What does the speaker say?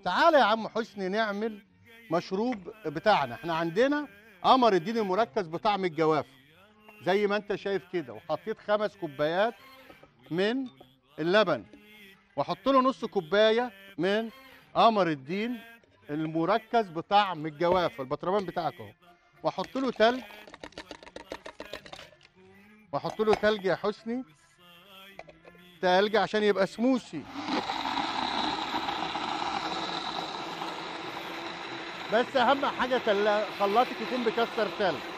تعالى يا عم حسني نعمل مشروب بتاعنا احنا عندنا قمر الدين المركز بطعم الجوافه زي ما انت شايف كده وحطيت خمس كوبايات من اللبن واحط له نص كوبايه من قمر الدين المركز بطعم الجوافه البطرمان بتاعك اهو واحط له تلج واحط له تلج يا حسني تلج عشان يبقى سموسي بس اهم حاجه تل- خلاطك يكون بكسر تلج